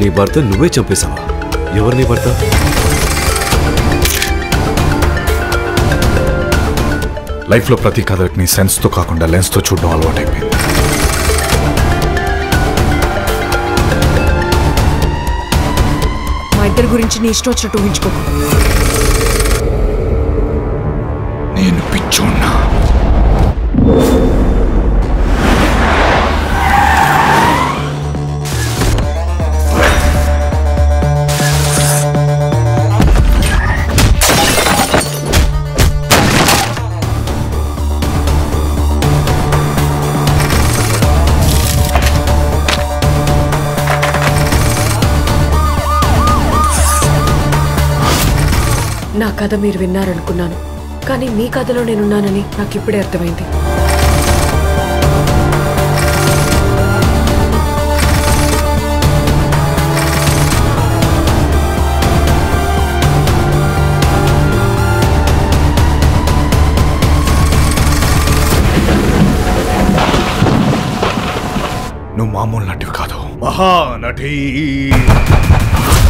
నీ భర్త నువ్వే చంపేశావా ఎవరు నీ భర్త లైఫ్లో ప్రతి కథని సెన్స్తో కాకుండా లెన్స్తో చూడడం అలవాటైపోయింది మా ఇద్దరి గురించి నీ ఇష్టం వచ్చినట్టు ఊహించుకోకు నేను పిచ్చోన్నా నా కథ మీరు విన్నారనుకున్నాను కానీ మీ కథలో నేనున్నానని నాకు ఇప్పుడే అర్థమైంది నువ్వు మామూలు నటివి కాదు మహానటి